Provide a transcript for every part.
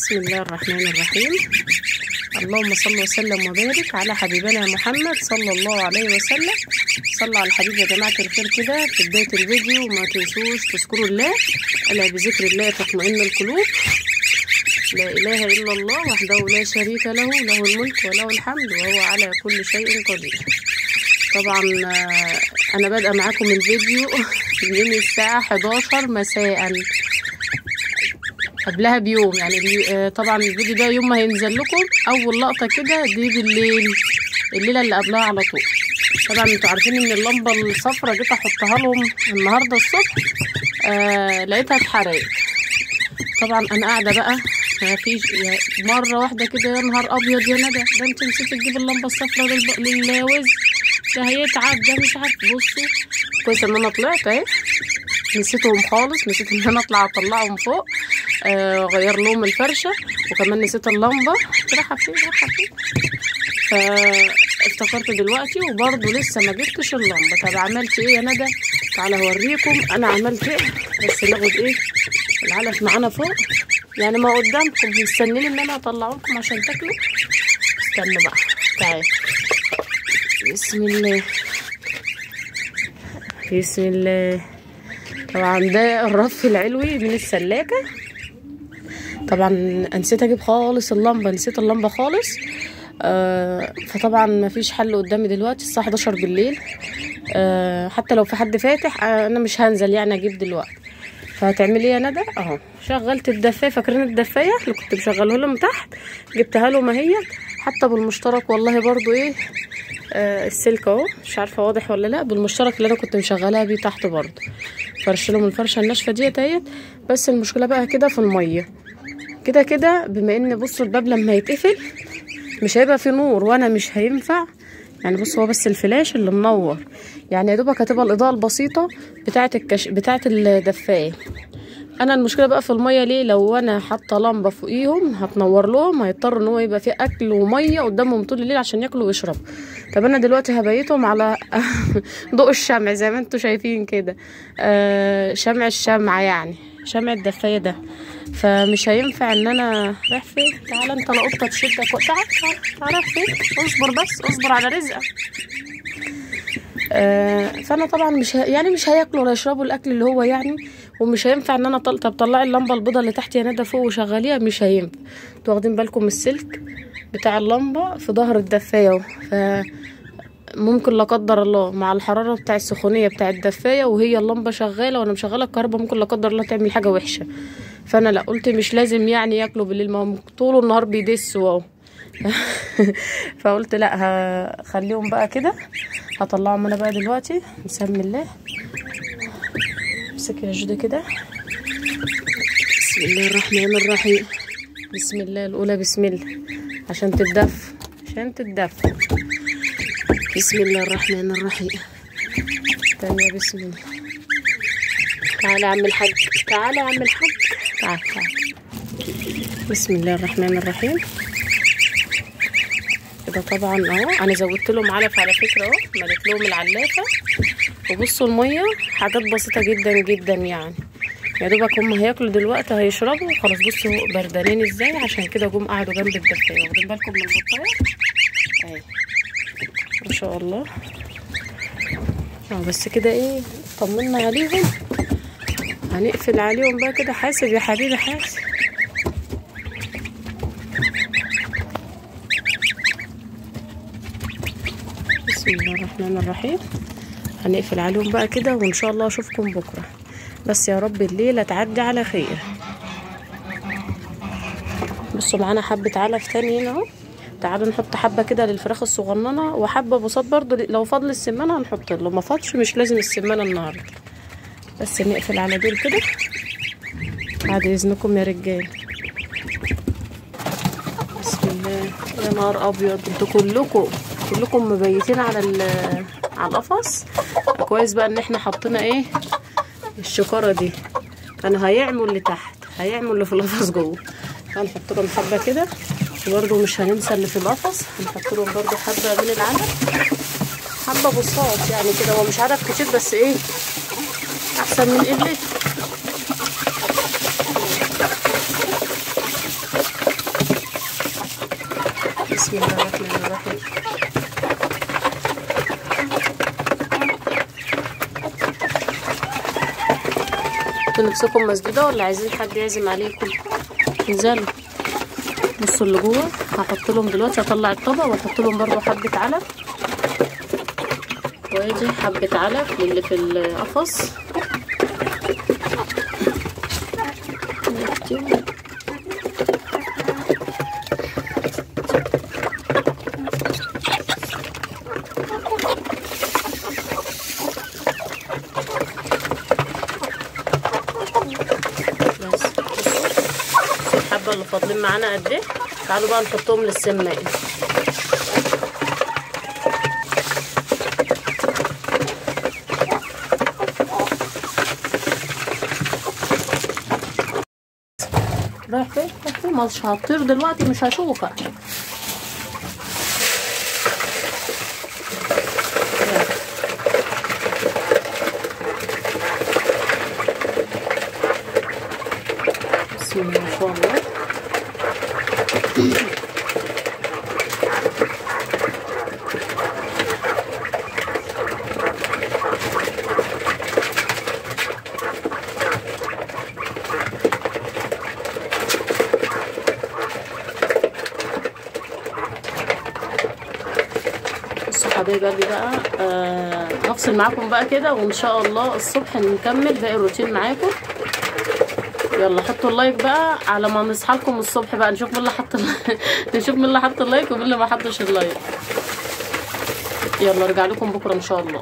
بسم الله الرحمن الرحيم اللهم صل وسلم وبارك على حبيبنا محمد صلى الله عليه وسلم صلوا على الحبيب يا جماعة الخير كده في بداية الفيديو وما تنسوش تذكروا الله ألا بذكر الله تطمئن القلوب لا إله إلا الله وحده لا شريك له له الملك وله الحمد وهو على كل شيء قدير طبعا آه، أنا بادئة معاكم الفيديو من الساعة 11 مساء قبلها بيوم يعني اللي- آه، طبعا الفيديو ده يوم ما هينزل لكم اول لقطه كده دي بالليل الليله اللي قبلها على طول طبعا انتوا عارفين ان اللمبه الصفرا جيت احطها لهم النهارده الصبح آه لقيتها اتحرقت طبعا انا قاعده بقى ما فيش يا- مره واحده كده يا نهار ابيض يا ندى ده انت نسيتي تجيب اللمبه الصفرا للب- للوز ده هيتعب ده مش عارف بصوا كويس ان انا طلعت اهي نسيتهم خالص نسيت ان انا اطلع اطلعهم فوق آه، غير لهم الفرشه وكمان نسيت اللمبه رايحه فين رايحه فين فافتكرت دلوقتي وبرضه لسه ما جبتش اللمبه طب عملت ايه يا ندى تعالى اوريكم انا عملت ايه بس ناخد ايه العلف معانا فوق يعني ما قدامكم مستنين ان انا اطلعه لكم عشان تاكلوا استنوا بقى تعالى بسم الله بسم الله طبعا ده الرف العلوي من السلاكة طبعا نسيت اجيب خالص اللمبة نسيت اللمبة خالص آه فطبعا مفيش حل قدامي دلوقتي الساعة 11 بالليل آه حتى لو في حد فاتح آه انا مش هنزل يعني اجيب دلوقتي فهتعملي ايه يا ندى اهو شغلت الدفايه فاكرين الدفايه اللي كنت مشغله لهم تحت جبتها له ما هي حتى بالمشترك والله برضو ايه آه السلك اهو مش عارفه واضح ولا لا بالمشترك اللي انا كنت مشغلها بيه تحت برضو فرش لهم الفرشه الناشفه ديت اهيت بس المشكله بقى كده في الميه كده كده بما ان بصوا الباب لما يتقفل مش هيبقى فيه نور وانا مش هينفع يعني بص هو بس الفلاش اللي منور يعني يا دوبك هتبقى الاضاءه البسيطه بتاعه الكش بتاعه الدفايه انا المشكله بقى في الميه ليه لو انا حاطه لمبه فوقيهم هتنور لهم هيضطر ان هو يبقى فيه اكل وميه قدامهم طول الليل عشان ياكلوا ويشربوا طب انا دلوقتي هبيتهم على ضوء الشمع زي ما انتوا شايفين كده آه شمع الشمعة يعني شمع الدفايه ده فمش هينفع ان انا رايح فين تعالى انت لا قطه تشدك تعال تعال تعال رايح فين اصبر بس اصبر على رزقك آه، فانا طبعا مش ه... يعني مش هياكلوا ولا يشربوا الاكل اللي هو يعني ومش هينفع ان انا طل... طب طلعي اللمبه البيضاء اللي تحت يا ندى فوق وشغليها مش هينفع انتوا واخدين بالكم من السلك بتاع اللمبه في ظهر الدفايه اهو ف ممكن لا قدر الله مع الحراره بتاع السخونيه بتاع الدفايه وهي اللمبه شغاله وانا مشغله الكهرباء ممكن لا قدر الله تعمل حاجه وحشه فانا لا قلت مش لازم يعني ياكلوا بالليل ما هم طول النهار بيدسوا اهو فقلت لا هخليهم بقى كده هطلعهم انا بقى دلوقتي بسم الله امسك يا جودة كده بسم الله الرحمن الرحيم بسم الله الاولى بسم الله عشان تتدف عشان تتدف بسم الله الرحمن الرحيم الثانية بسم الله تعالى يا عم الحاج تعالى يا عم الحاج تعال تعال بسم الله الرحمن الرحيم كده طبعا اهو انا زودت لهم علف على فكره اهو مليت لهم العلافه وبصوا الميه حاجات بسيطه جدا جدا يعني يا دوبك هم هياكلوا دلوقتي هيشربوا خلاص بصوا بردانين ازاي عشان كده جم قعدوا جنب الدفايه واخدين بالكم من البطايه اهي ما شاء الله اه بس كده ايه طمنا عليهم هنقفل عليهم بقى كده حاسب يا حبيبي حاسب بسم الله الرحمن الرحيم هنقفل عليهم بقى كده وان شاء الله اشوفكم بكره بس يا رب الليله تعدي على خير بصوا معانا حبه علف تاني هنا اهو تعالوا نحط حبه كده للفراخ الصغننه وحبه بساط برضو لو فضل السمانه هنحط له ما فاضش مش لازم السمانه النهارده بس نقفل على دول كده بعد اذنكم يا رجال بسم الله يا نهار ابيض انتوا كلكم كلكم مبيتين على ال- على القفص كويس بقى ان احنا حطينا ايه الشكاره دي كان هيعمل اللي تحت هيعمل اللي في القفص جوه هنحط لهم حبه كده وبرده مش هننسى اللي في القفص هنحط لهم برده حبه من العلف حبه بساط يعني كده هو مش عدد كتير بس ايه احسن من قله بسم الله الرحمن الرحيم انتوا نفسكم مسدودة ولا عايزين حد يعزم عليكم انزلوا بصوا اللي جوه هحط لهم دلوقتي هطلع الطبق واحط لهم برضو حبة علف وادي حبة علف للي في القفص بس بصوا الحبة اللي فاضلين معانا قد ايه تعالوا بقى نحطهم للسماق رايح فين؟ رايح فين؟ مش هطير دلوقتي مش هشوفك بسم الله ما شاء الله بصوا حبايب قلبي بقى آه هفصل معاكم بقى كده وان شاء الله الصبح نكمل باقي الروتين معاكم يلا حطوا اللايك بقى على ما نصحى لكم الصبح بقى نشوف مين اللي حط ال- نشوف مين اللي حط اللايك ومين اللي ما حطش اللايك يلا ارجع لكم بكره ان شاء الله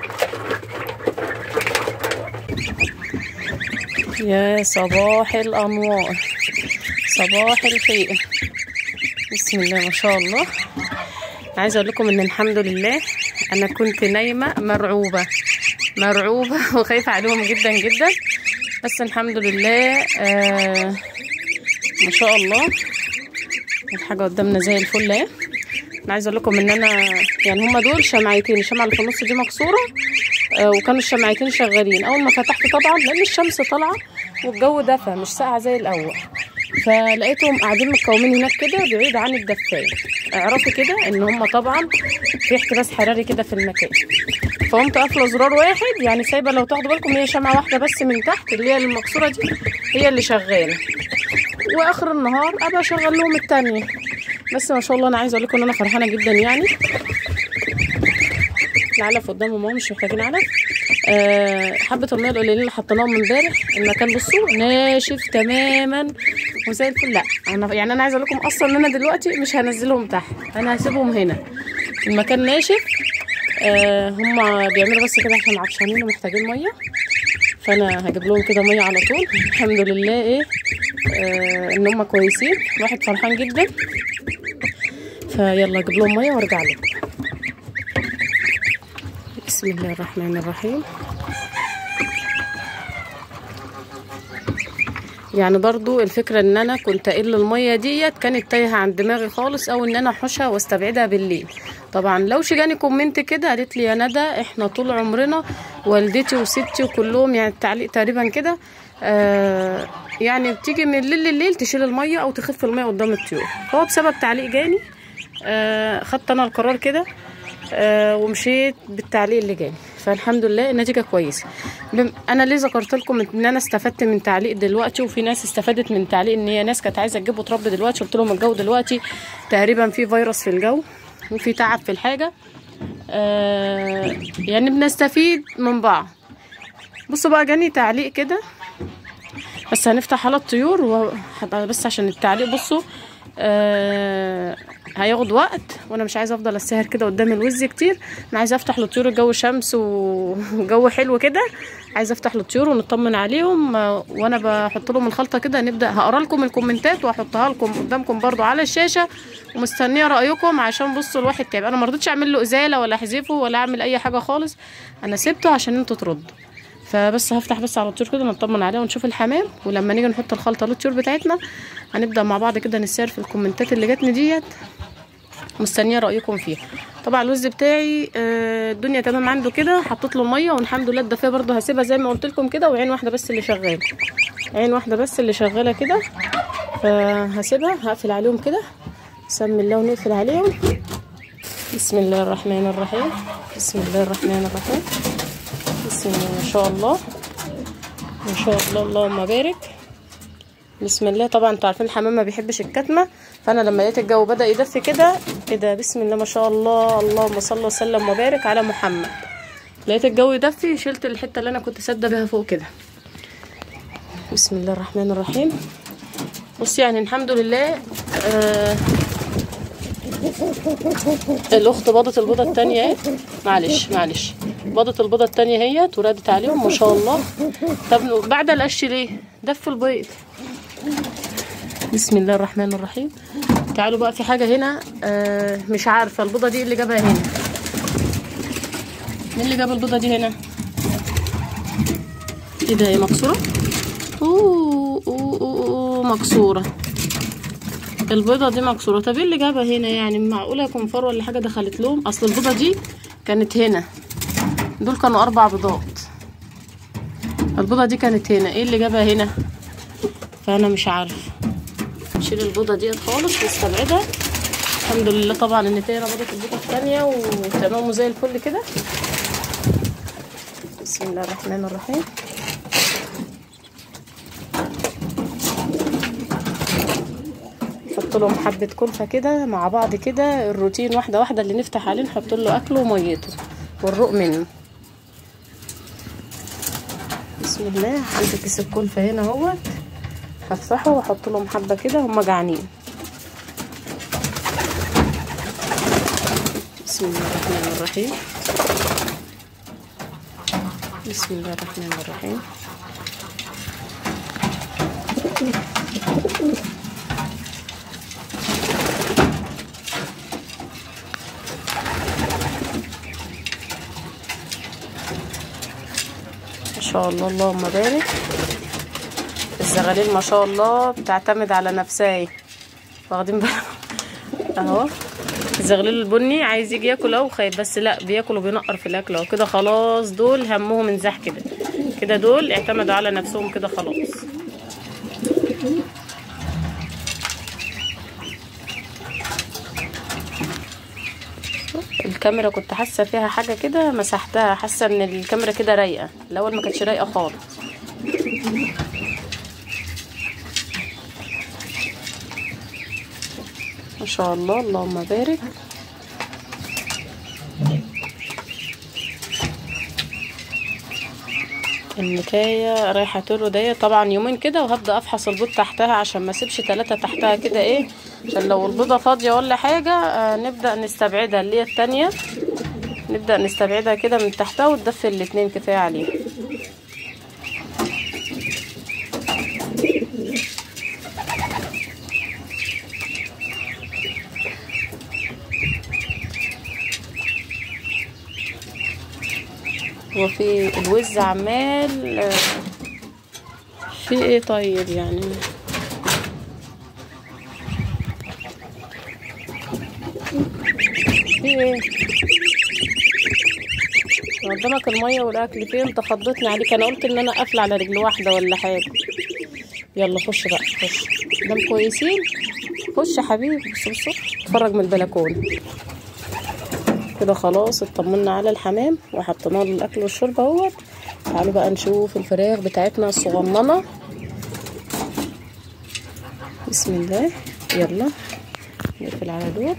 يا صباح الانوار صباح الخير بسم الله ما شاء الله عايزه اقول لكم ان الحمد لله انا كنت نايمه مرعوبه مرعوبه وخايفه عليهم جدا جدا بس الحمد لله آه ما شاء الله الحاجه قدامنا زي الفل اهي انا عايزه اقول لكم ان انا يعني هما دول شمعتين الشمعه اللي في النص دي مكسوره آه وكانوا الشمعتين شغالين اول ما فتحت طبعا لان الشمس طالعه والجو دفى مش ساقعه زي الاول فلقيتهم قاعدين متكومين هناك كده بعيد عن الدفايه اعرفي كده ان هما طبعا في احتباس حراري كده في المكان فقمت قافله زرار واحد يعني سايبه لو تاخدوا بالكم هي شمعه واحده بس من تحت اللي هي المكسوره دي هي اللي شغاله واخر النهار ابقى اشغل لهم التانية بس ما شاء الله انا عايزه اقول لكم ان انا فرحانه جدا يعني العلف قدامهم اهو مش محتاجين علف أه حبه الميه القليلين اللي حطيناهم امبارح المكان بصوا ناشف تماما وزي الفل لا انا يعني انا عايزه اقول لكم اصلا ان انا دلوقتي مش هنزلهم تحت انا هسيبهم هنا المكان ناشف أه هم بيعملوا بس كده عشان عطشانين ومحتاجين ميه فانا هجيب لهم كده ميه على طول الحمد لله ايه آه ان هم كويسين الواحد فرحان جدا فيلا اجيب لهم ميه وارجع لكم بسم الله الرحمن الرحيم يعني برضو الفكرة ان انا كنت اقل المية ديت كانت تايهة عن دماغي خالص او ان انا احوشها واستبعدها بالليل طبعا لو شجاني كومنت كده قالت لي يا ندى احنا طول عمرنا والدتي وستي وكلهم يعني التعليق تقريبا كده آه يعني بتيجي من الليل لليل تشيل المية او تخف المية قدام الطيور هو بسبب تعليق جاني آه خدت انا القرار كده آه ومشيت بالتعليق اللي جاني فالحمد لله النتيجه كويسه بم... انا ليه ذكرت لكم ان انا استفدت من تعليق دلوقتي وفي ناس استفادت من تعليق ان هي ناس كانت عايزه تجيب وتربي دلوقتي قلت لهم الجو دلوقتي تقريبا في فيروس في الجو وفي تعب في الحاجه آه يعني بنستفيد من بعض بصوا بقى جاني تعليق كده بس هنفتح على الطيور و... بس عشان التعليق بصوا آه هياخد وقت وانا مش عايزه افضل اسهر كده قدام الوز كتير انا عايزه افتح للطيور الجو شمس وجو حلو كده عايزه افتح للطيور ونطمن عليهم آه وانا بحط لهم الخلطه كده نبدا هقرا لكم الكومنتات واحطها لكم قدامكم برضو على الشاشه ومستنيه رايكم عشان بصوا الواحد تعب انا ما رضيتش اعمل له ازاله ولا احذفه ولا اعمل اي حاجه خالص انا سبته عشان انتوا تردوا فبس هفتح بس على الطيور كده نطمن عليها ونشوف الحمام ولما نيجي نحط الخلطه للطيور بتاعتنا هنبدا مع بعض كده نسير في الكومنتات اللي جاتني ديت مستنيه رايكم فيها طبعا الوز بتاعي آه الدنيا تمام عنده كده حطيت له ميه والحمد لله الدفايه برده هسيبها زي ما قلت لكم كده وعين واحده بس اللي شغاله عين واحده بس اللي شغاله كده فهسيبها هقفل عليهم كده سمي الله ونقفل عليهم بسم الله الرحمن الرحيم بسم الله الرحمن الرحيم بسم الله ما شاء الله ما شاء الله اللهم بارك بسم الله طبعا انتوا عارفين الحمام ما بيحبش الكتمه فانا لما لقيت الجو بدا يدفي كده كده بسم الله ما شاء الله اللهم صل وسلم وبارك على محمد لقيت الجو يدفي شلت الحته اللي انا كنت ساده بيها فوق كده بسم الله الرحمن الرحيم بص يعني الحمد لله آه الاخت بيضت البيضه التانية اهي معلش معلش بيضت البيضه التانية هي وردت عليهم ما شاء الله طب بعد القش ليه دف البيض بسم الله الرحمن الرحيم تعالوا بقى في حاجه هنا آه مش عارفه البيضه دي اللي جابها هنا مين اللي جاب البيضه دي هنا ايه ده هي مكسوره اوه اوه اوه مكسوره البيضه دي مكسوره طب ايه اللي جابها هنا يعني معقوله يكون فار ولا حاجه دخلت لهم اصل البيضه دي كانت هنا دول كانوا اربع بيضات البيضه دي كانت هنا ايه اللي جابها هنا فانا مش عارفه نشيل البيضه ديت خالص نستبعدها الحمد لله طبعا ان تيرا بيضه البيضه الثانيه وتمام زي الفل كده بسم الله الرحمن الرحيم نحط لهم حبه كلفه كده مع بعض كده الروتين واحده واحده اللي نفتح عليه نحط له اكله وميته والرق منه بسم الله عندي كيس الكلفه هنا اهوت هفتحه واحط لهم حبه كده هم جعانين بسم الله الرحمن الرحيم بسم الله الرحمن الرحيم ما شاء الله اللهم بارك الزغاليل ما شاء الله بتعتمد على نفسها واخدين بالكم اهو الزغلول البني عايز يجي ياكل اهو خايف بس لا بياكل وبينقر في الاكل اهو كده خلاص دول همهم انزاح كده كده دول اعتمدوا على نفسهم كده خلاص الكاميرا كنت حاسه فيها حاجه كده مسحتها حاسه ان الكاميرا كده رايقه الاول ما كانتش رايقه خالص ما شاء الله اللهم بارك النكاية رايحة ترو دي طبعا يومين كده وهبدأ افحص البيض تحتها عشان ما اسيبش تلاتة تحتها كده ايه عشان لو البيضة فاضية ولا حاجة آه نبدأ نستبعدها اللي هي التانية نبدأ نستبعدها كده من تحتها وتدفي الاتنين كفاية عليها وفي الوز عمال آه، في ايه طيب يعني في ايه قدامك الميه والاكل فين انت خضتني عليك انا قلت ان انا قافله على رجل واحده ولا حاجه يلا خش بقى خش دام كويسين خش يا حبيبي بص بص اتفرج من البلكونه كده خلاص اطمنا على الحمام وحطينا له الاكل والشرب اهوت تعالوا بقى نشوف الفراخ بتاعتنا الصغننه بسم الله يلا نقفل على دول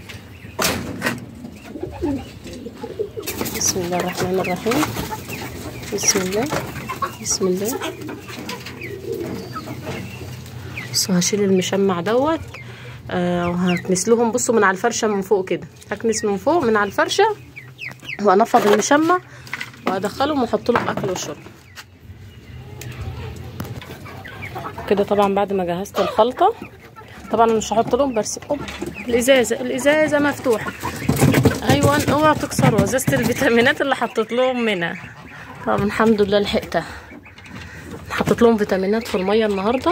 بسم الله الرحمن الرحيم بسم الله بسم الله بصوا هشيل المشمع دوت آه وهكنسلهم بصوا من على الفرشه من فوق كده هكنس من فوق من على الفرشه وانفض المشمع وادخلهم واحط لهم اكل وشرب كده طبعا بعد ما جهزت الخلطه طبعا مش هحط لهم برسي أوب. الازازه الازازه مفتوحه ايوه اوعى تكسروا ازازه الفيتامينات اللي حطيت لهم منها طب الحمد لله لحقتها حطيت لهم فيتامينات في الميه النهارده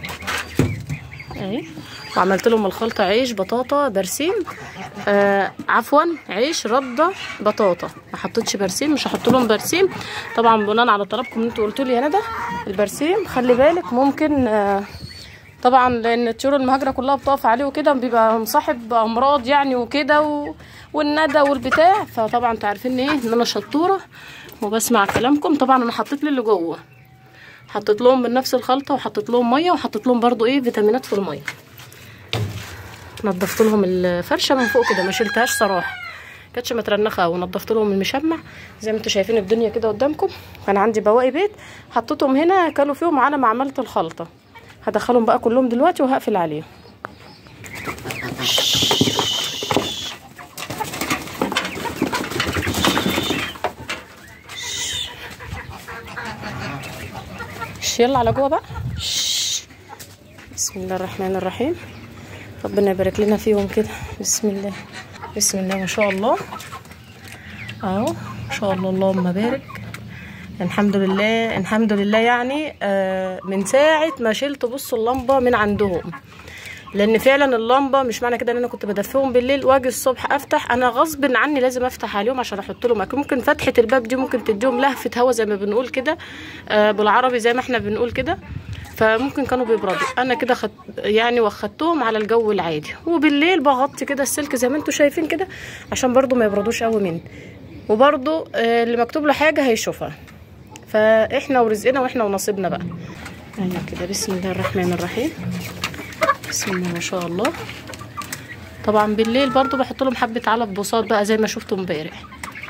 اهي وعملت لهم الخلطه عيش بطاطا برسيم آه عفوا عيش رده بطاطا ما حطيتش برسيم مش هحط لهم برسيم طبعا بناء على طلبكم ان انتوا قلتوا لي يا ندى البرسيم خلي بالك ممكن آه طبعا لان الطيور المهاجره كلها بتقف عليه وكده بيبقى مصاحب امراض يعني وكده و... والندى والبتاع فطبعا انتوا عارفين ايه ان انا شطوره وبسمع كلامكم طبعا انا حطيت لي اللي جوه حطيت لهم من نفس الخلطه وحطيت لهم ميه وحطيت لهم برضو ايه فيتامينات في الميه نضفت لهم الفرشه من فوق كده ما شلتهاش صراحه كانتش مترنخه ونضفت لهم المشمع زي ما انتوا شايفين الدنيا كده قدامكم كان عندي بواقي بيت حطيتهم هنا كلوا فيهم على ما عملت الخلطه هدخلهم بقى كلهم دلوقتي وهقفل عليهم يلا على جوه بقى بسم الله الرحمن الرحيم ربنا يبارك لنا فيهم كده بسم الله بسم الله ما شاء الله اهو ما شاء الله اللهم بارك الحمد لله الحمد لله يعني آه من ساعة ما شلت بصوا اللمبة من عندهم لان فعلا اللمبه مش معنى كده ان انا كنت بدفيهم بالليل واجي الصبح افتح انا غصب عني لازم افتح عليهم عشان احط لهم اكل ممكن فتحه الباب دي ممكن تديهم لهفه هوا زي ما بنقول كده آه بالعربي زي ما احنا بنقول كده فممكن كانوا بيبردوا انا كده خد يعني واخدتهم على الجو العادي وبالليل بغطي كده السلك زي ما انتم شايفين كده عشان برضو ما يبردوش قوي مني وبرضو آه اللي مكتوب له حاجه هيشوفها فاحنا ورزقنا واحنا ونصيبنا بقى ايوه كده بسم الله الرحمن الرحيم بسم الله ما شاء الله طبعا بالليل برضو بحط لهم حبه علف بساط بقى زي ما شفتوا امبارح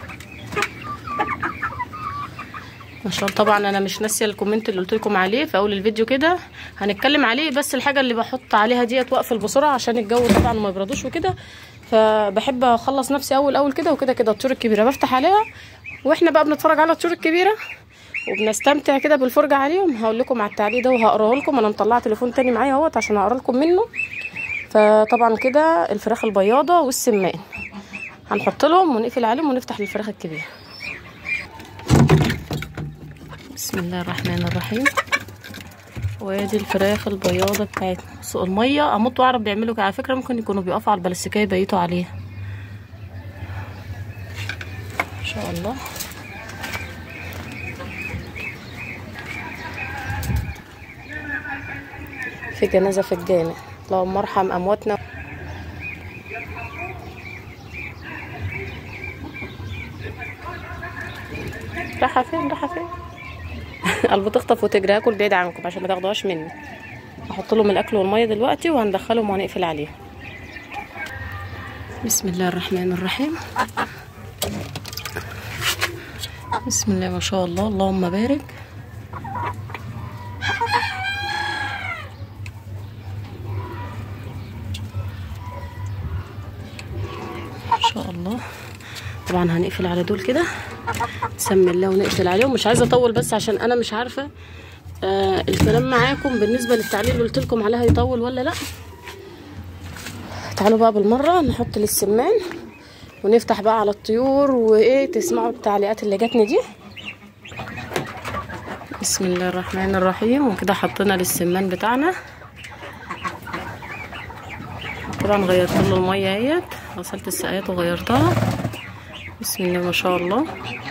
ما شاء الله طبعا انا مش ناسيه الكومنت اللي قلت لكم عليه في اول الفيديو كده هنتكلم عليه بس الحاجه اللي بحط عليها ديت واقفل بسرعه عشان الجو طبعا ما يبردوش وكده فبحب اخلص نفسي اول اول كده وكده كده الطيور الكبيره بفتح عليها واحنا بقى بنتفرج على الطيور الكبيره وبنستمتع كده بالفرجه عليهم هقول لكم على التعليق ده وهقراه لكم انا مطلعه تليفون تاني معايا اهوت عشان اقرا لكم منه فطبعا كده الفراخ البياضه والسمان هنحط لهم ونقفل عليهم ونفتح للفراخ الكبيره بسم الله الرحمن الرحيم وادي الفراخ البياضه بتاعتنا سوق الميه اموت واعرف بيعملوا كده على فكره ممكن يكونوا بيقفوا على البلاستيكيه يبيتوا عليها ان شاء الله في جنازة في الجامع اللهم ارحم أمواتنا راحة فين راحة فين قلب تخطف وتجري هاكل بعيد عنكم عشان ما تاخدوهاش مني هحط لهم الاكل والميه دلوقتي وهندخلهم وهنقفل عليهم بسم الله الرحمن الرحيم بسم الله ما شاء الله اللهم بارك ما شاء الله طبعا هنقفل على دول كده نسمي الله ونقفل عليهم مش عايزه اطول بس عشان انا مش عارفه آه الكلام معاكم بالنسبه للتعليق اللي قلت لكم عليه هيطول ولا لا تعالوا بقى بالمره نحط للسمان ونفتح بقى على الطيور وايه تسمعوا التعليقات اللي جاتني دي بسم الله الرحمن الرحيم وكده حطينا للسمان بتاعنا طبعا غيرت له الميه اهيت غسلت السقايات وغيرتها بسم الله ما شاء الله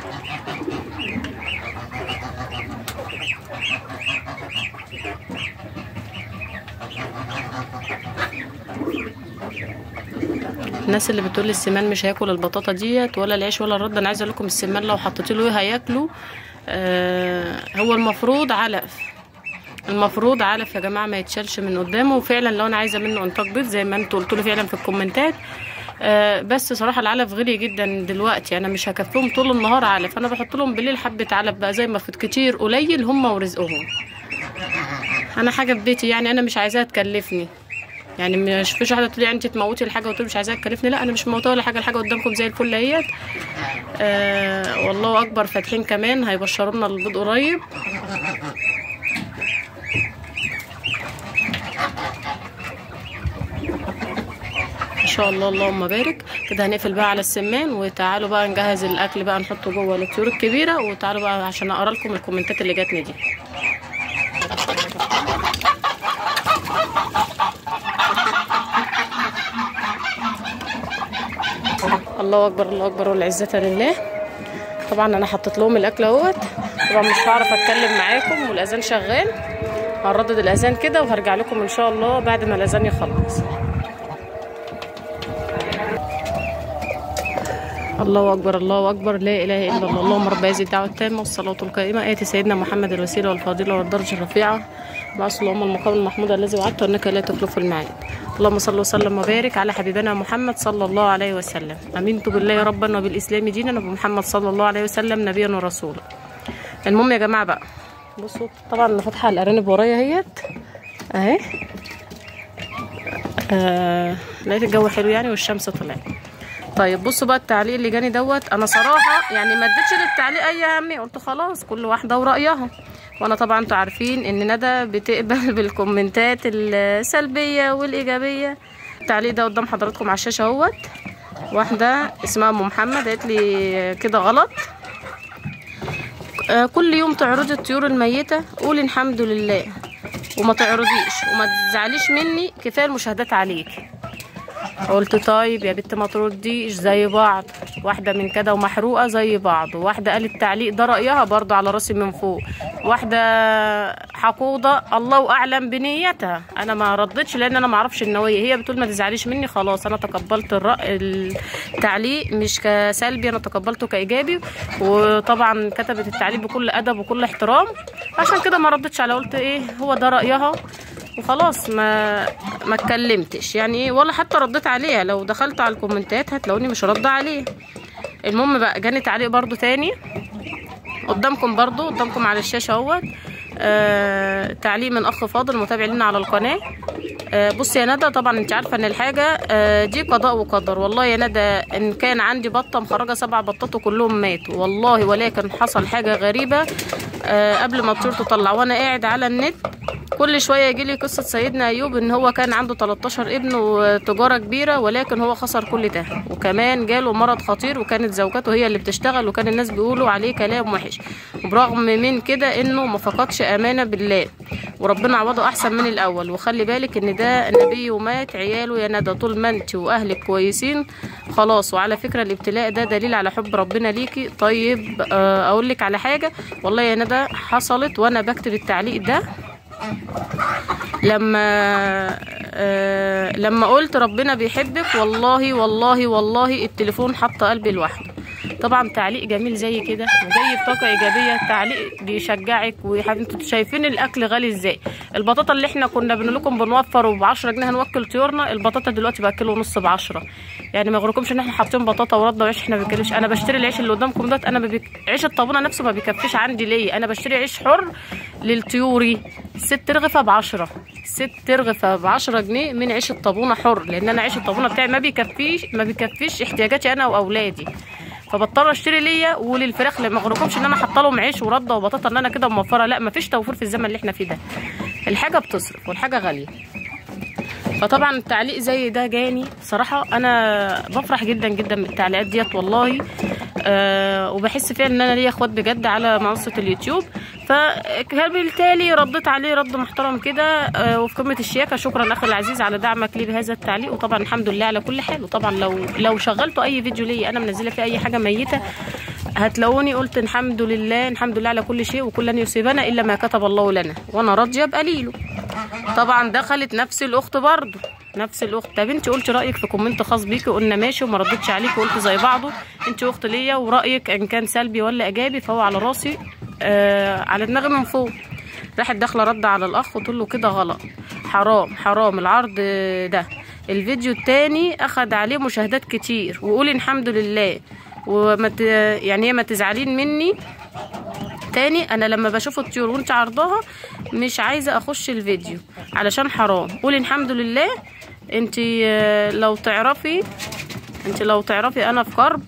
الناس اللي بتقول لي السمان مش هياكل البطاطا ديت ولا العيش ولا الرد انا عايزه اقول لكم السمان لو حطيت له ايه هياكله آه هو المفروض علف المفروض علف يا جماعه ما يتشالش من قدامه وفعلا لو انا عايزه منه انتاج بيض زي ما انتوا قلتوا لي فعلا في الكومنتات آه بس صراحه العلف غلي جدا دلوقتي انا مش هكفيهم طول النهار علف انا بحط لهم بالليل حبه علف بقى زي ما في كتير قليل هم ورزقهم انا حاجه في بيتي يعني انا مش عايزاها تكلفني يعني مش فيش واحده تقول لي انت تموتي الحاجه وتقولي مش عايزاها تكلفني لا انا مش موتها ولا حاجه الحاجه قدامكم زي الفل اهيت آه والله اكبر فاتحين كمان هيبشرونا البيض قريب ان شاء الله اللهم بارك كده هنقفل بقى على السمان وتعالوا بقى نجهز الاكل بقى نحطه جوه الطيور الكبيره وتعالوا بقى عشان اقرا لكم الكومنتات اللي جاتني دي الله اكبر الله اكبر والعزه لله طبعا انا حطيت لهم الاكل اهوت طبعا مش هعرف اتكلم معاكم والاذان شغال هنردد الاذان كده وهرجع لكم ان شاء الله بعد ما الاذان يخلص الله اكبر الله اكبر لا اله الا الله اللهم رب هذه الدعوه التامه والصلاه القائمه اتي سيدنا محمد الوسيله والفضيله والدرجه الرفيعه مع اللهم المقام المحمود الذي وعدته انك لا تخلف الميعاد اللهم صل وسلم وبارك على حبيبنا محمد صلى الله عليه وسلم امنت بالله ربا وبالاسلام دينا وبمحمد صلى الله عليه وسلم نبيا ورسولا المهم يا جماعه بقى بصوا طبعا انا فاتحه الارانب ورايا اهيت اهي آه لقيت الجو حلو يعني والشمس طلعت طيب بصوا بقى التعليق اللي جاني دوت انا صراحه يعني ما اديتش للتعليق اي اهميه قلت خلاص كل واحده ورايها وانا طبعا انتوا عارفين ان ندى بتقبل بالكومنتات السلبيه والايجابيه التعليق ده قدام حضراتكم على الشاشه اهوت واحده اسمها ام محمد قالت لي كده غلط آه، كل يوم تعرضي الطيور الميته قولي الحمد لله وما تعرضيش وما تزعليش مني كفايه المشاهدات عليك قلت طيب يا بنت ما ترديش زي بعض واحدة من كده ومحروقة زي بعض وواحدة قالت تعليق ده رأيها برضه على راسي من فوق واحدة حقودة الله أعلم بنيتها أنا ما ردتش لأن أنا ما أعرفش النوية هي بتقول ما تزعليش مني خلاص أنا تقبلت الرأي التعليق مش كسلبي أنا تقبلته كإيجابي وطبعا كتبت التعليق بكل أدب وكل احترام عشان كده ما ردتش على قلت إيه هو ده رأيها وخلاص ما ما اتكلمتش يعني ايه ولا حتى رديت عليها لو دخلت على الكومنتات هتلاقوني مش رد عليه المهم بقى جاني تعليق برضو تاني قدامكم برضو قدامكم على الشاشه اهوت آه تعليق من اخ فاضل متابع لنا على القناه آه بصي يا ندى طبعا انت عارفه ان الحاجه آه دي قضاء وقدر والله يا ندى ان كان عندي بطه مخرجه سبع بطات وكلهم ماتوا والله ولكن حصل حاجه غريبه آه قبل ما الطيور تطلع وانا قاعد على النت كل شويه يجي لي قصه سيدنا ايوب ان هو كان عنده 13 ابن وتجاره كبيره ولكن هو خسر كل ده وكمان جاله مرض خطير وكانت زوجته هي اللي بتشتغل وكان الناس بيقولوا عليه كلام وحش وبرغم من كده انه ما فقدش امانه بالله وربنا عوضه احسن من الاول وخلي بالك ان ده نبي ومات عياله يا ندى طول ما انت واهلك كويسين خلاص وعلى فكره الابتلاء ده دليل على حب ربنا ليكي طيب آه، اقول لك على حاجه والله يا ندى حصلت وانا بكتب التعليق ده لما آه لما قلت ربنا بيحبك والله والله والله التليفون حط قلبي لوحده طبعا تعليق جميل زي كده وجاي بطاقه ايجابيه تعليق بيشجعك وانتوا شايفين الاكل غالي ازاي البطاطا اللي احنا كنا بنقول لكم بنوفر وب 10 جنيه هنوكل طيورنا البطاطا دلوقتي بقى كيلو ونص ب 10 يعني ما يغركمش ان احنا حاطين بطاطا ورده وعيش احنا ما بناكلش انا بشتري العيش اللي قدامكم دوت انا ببك... عيش الطابونه نفسه ما بيكفيش عندي ليه انا بشتري عيش حر للطيوري ست رغفه ب 10 ست رغفه ب 10 جنيه من عيش الطابونه حر لان انا عيش الطابونه بتاعي ما بيكفيش ما بيكفيش احتياجاتي انا واولادي فبضطر اشتري ليا وللفراخ ما اغركمش ان انا حاطه لهم عيش ورده وبطاطا ان انا كده موفره لا مفيش توفير في الزمن اللي احنا فيه ده الحاجه بتصرف والحاجه غاليه فطبعا التعليق زي ده جاني صراحه انا بفرح جدا جدا بالتعليقات ديت والله أه وبحس فيها ان انا ليا اخوات بجد على منصه اليوتيوب فبالتالي رديت عليه رد محترم كده أه وفي قمه الشياكه شكرا اخي العزيز على دعمك لي بهذا التعليق وطبعا الحمد لله على كل حال وطبعا لو لو شغلتوا اي فيديو ليا انا منزله فيه اي حاجه ميته هتلاقوني قلت الحمد لله الحمد لله على كل شيء وكل لن يصيبنا الا ما كتب الله لنا وانا راضيه بقليله طبعا دخلت نفس الاخت برضه نفس الاخت طب انت قلت رايك في كومنت خاص بيكي قلنا ماشي وما ردتش عليكي وقلت زي بعضه انت اخت ليا ورايك ان كان سلبي ولا ايجابي فهو على راسي آه على دماغي من فوق راحت داخله رد على الاخ وتقول له كده غلط حرام حرام العرض ده الفيديو التاني اخد عليه مشاهدات كتير وقولي الحمد لله وما ت... يعني هي ما تزعلين مني تاني انا لما بشوف الطيور وانت عرضاها مش عايزه اخش الفيديو علشان حرام قولي الحمد لله انت لو تعرفي انت لو تعرفي انا في كرب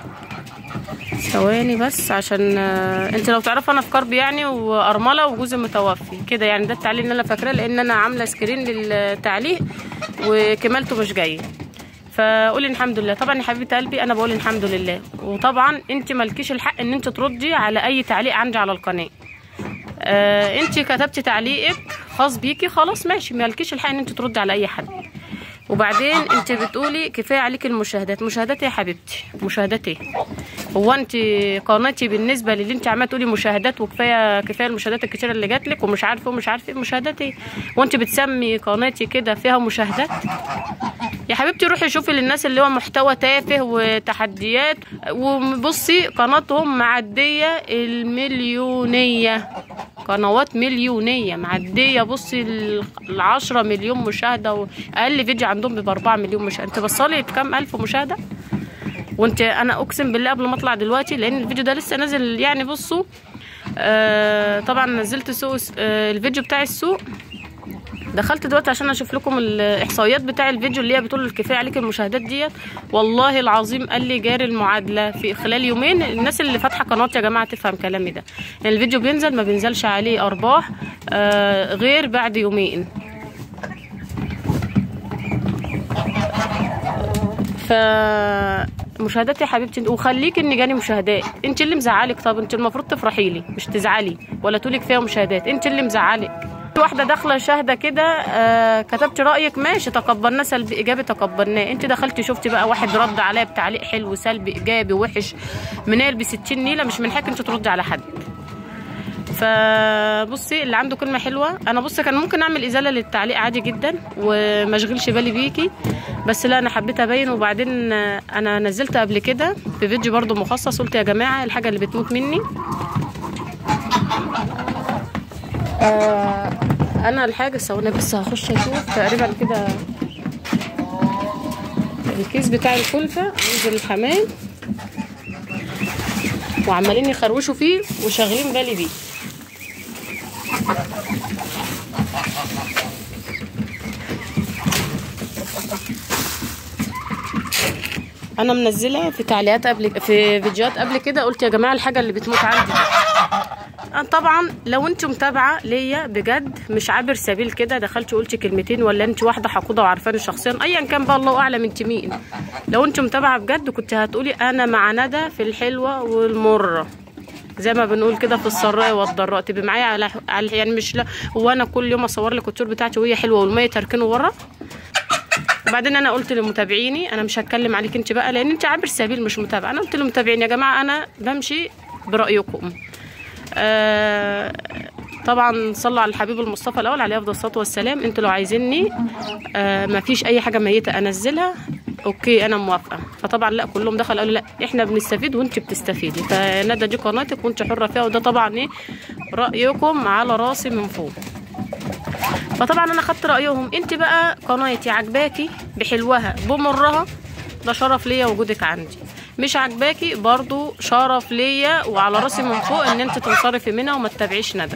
ثواني بس عشان انت لو تعرفي انا في كرب يعني وارمله وجوزي متوفي كده يعني ده التعليق اللي انا فاكراه لان انا عامله سكرين للتعليق وكمالته مش جايه فقولي الحمد لله طبعا يا حبيبه قلبي انا بقول الحمد لله وطبعا انت مالكيش الحق ان انت تردي على اي تعليق عندي على القناه آه انت كتبتي تعليقك خاص بيكي خلاص ماشي مالكيش الحق ان انت تردي على اي حد وبعدين انت بتقولي كفايه عليك المشاهدات مشاهدات يا حبيبتي مشاهدات ايه هو انت قناتي بالنسبه للي انت عماله تقولي مشاهدات وكفايه كفايه المشاهدات الكتيره اللي جات لك ومش عارفه ومش عارفه ايه مشاهدات ايه وانت بتسمي قناتي كده فيها مشاهدات يا حبيبتي روحي شوفي للناس اللي هو محتوى تافه وتحديات وبصي قناتهم معديه المليونيه قنوات مليونيه معديه بصي ال 10 مليون مشاهده واقل فيديو عندهم بيبقى 4 مليون مشاهده انت بصلي بكام الف مشاهده وانت انا اقسم بالله قبل ما اطلع دلوقتي لان الفيديو ده لسه نازل يعني بصوا آه طبعا نزلت سوق آه الفيديو بتاع السوق دخلت دلوقتي عشان اشوف لكم الاحصائيات بتاع الفيديو اللي هي بتقول الكفايه عليك المشاهدات ديت والله العظيم قال لي جاري المعادله في خلال يومين الناس اللي فاتحه قناتي يا جماعه تفهم كلامي ده يعني الفيديو بينزل ما بينزلش عليه ارباح آه غير بعد يومين ف مشاهدات يا حبيبتي وخليك ان جاني مشاهدات انت اللي مزعلك طب انت المفروض تفرحي لي مش تزعلي ولا تقولي كفايه مشاهدات انت اللي مزعلك واحده داخله شاهده كده آه كتبت رايك ماشي تقبلناه سلبي ايجابي تقبلناه انت دخلتي شفتي بقى واحد رد عليا بتعليق حلو سلبي ايجابي وحش منال ب 60 نيله مش من حقك انت تردي على حد فبصي اللي عنده كلمه حلوه انا بصي كان ممكن اعمل ازاله للتعليق عادي جدا وما اشغلش بالي بيكي بس لا انا حبيت ابين وبعدين انا نزلت قبل كده في فيديو برضو مخصص قلت يا جماعه الحاجه اللي بتموت مني آه انا الحاجه ثواني بس هخش اشوف تقريبا كده الكيس بتاع الكلفه عند الحمام وعمالين يخروشوا فيه وشاغلين بالي بيه انا منزله في تعليقات قبل في فيديوهات قبل كده قلت يا جماعه الحاجه اللي بتموت عندي طبعا لو انت متابعه ليا بجد مش عابر سبيل كده دخلتي قلتي كلمتين ولا انت واحده حقوده وعارفاني شخصيا ايا كان بقى الله اعلم انت مين لو انت متابعه بجد كنت هتقولي انا مع ندى في الحلوه والمره زي ما بنقول كده في السراء والضراء تبقي معايا على على يعني مش لا هو انا كل يوم اصور لك الكتور بتاعتي وهي حلوه والميه تركنه ورا وبعدين انا قلت لمتابعيني انا مش هتكلم عليك انت بقى لان انت عابر سبيل مش متابعه انا قلت للمتابعين يا جماعه انا بمشي برايكم آه طبعا صلوا على الحبيب المصطفى الاول عليه افضل الصلاه والسلام انتوا لو عايزيني آه ما فيش اي حاجه ميته انزلها اوكي انا موافقه فطبعا لا كلهم دخلوا قالوا لا احنا بنستفيد وانت بتستفيدي فندى دي قناتك وانت حره فيها وده طبعا ايه رايكم على راسي من فوق فطبعا انا خدت رايهم انت بقى قناتي عجباكي بحلوها بمرها ده شرف ليا وجودك عندي مش عجباكي برضو شرف ليا وعلى راسي من فوق ان انت تنصرفي منها وما تتابعيش ندى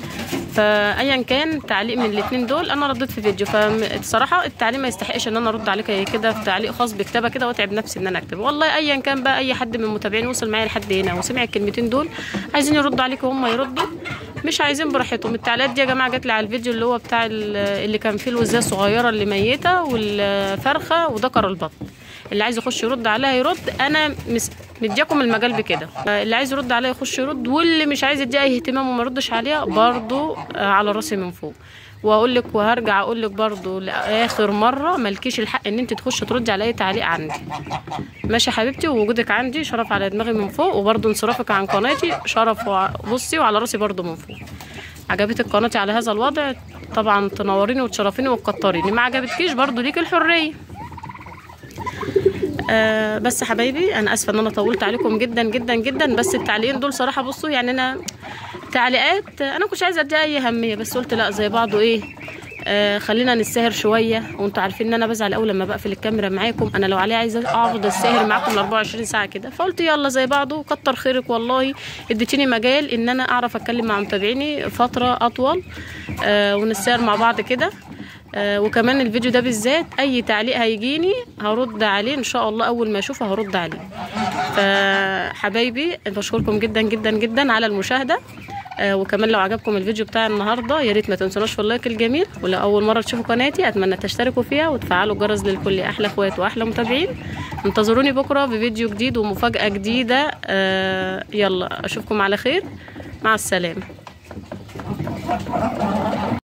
فايا كان تعليق من الاثنين دول انا رديت في فيديو فالصراحه التعليق ما يستحقش ان انا ارد عليك كده في تعليق خاص بكتابه كده واتعب نفسي ان انا اكتب والله ايا كان بقى اي حد من المتابعين وصل معايا لحد هنا وسمع الكلمتين دول عايزين يردوا عليك وهم يردوا مش عايزين براحتهم التعليقات دي يا جماعه جات لي على الفيديو اللي هو بتاع اللي كان فيه الوزيه الصغيره اللي ميته والفرخه وذكر البط اللي عايز يخش يرد عليها يرد انا مس... مدياكم المجال بكده اللي عايز يرد عليها يخش يرد واللي مش عايز يديها اي اهتمام وما يردش عليها برضو على راسي من فوق واقول لك وهرجع اقول لك برضو لاخر مره مالكيش الحق ان انت تخش تردي على اي تعليق عندي ماشي يا حبيبتي ووجودك عندي شرف على دماغي من فوق وبرضو انصرافك عن قناتي شرف بصي وعلى راسي برضو من فوق عجبتك قناتي على هذا الوضع طبعا تنوريني وتشرفيني وتكتريني ما عجبتكيش برضو ليك الحريه آه بس حبايبي انا اسفه ان انا طولت عليكم جدا جدا جدا بس التعليقين دول صراحه بصوا يعني انا تعليقات انا كنتش عايزه اديها اي اهميه بس قلت لا زي بعضه ايه آه خلينا نسهر شويه وانتوا عارفين ان انا بزعل قوي لما بقفل الكاميرا معاكم انا لو عليا عايزه اقعد اسهر معاكم ال 24 ساعه كده فقلت يلا زي بعضه كتر خيرك والله اديتيني مجال ان انا اعرف اتكلم مع متابعيني فتره اطول آه ونسهر مع بعض كده آه وكمان الفيديو ده بالذات اي تعليق هيجيني هرد عليه ان شاء الله اول ما اشوفه هرد عليه فحبايبي بشكركم جدا جدا جدا على المشاهده آه وكمان لو عجبكم الفيديو بتاع النهارده يا ريت ما تنسوناش في اللايك الجميل ولو اول مره تشوفوا قناتي اتمنى تشتركوا فيها وتفعلوا الجرس للكل احلى اخوات واحلى متابعين انتظروني بكره بفيديو جديد ومفاجاه جديده آه يلا اشوفكم على خير مع السلامه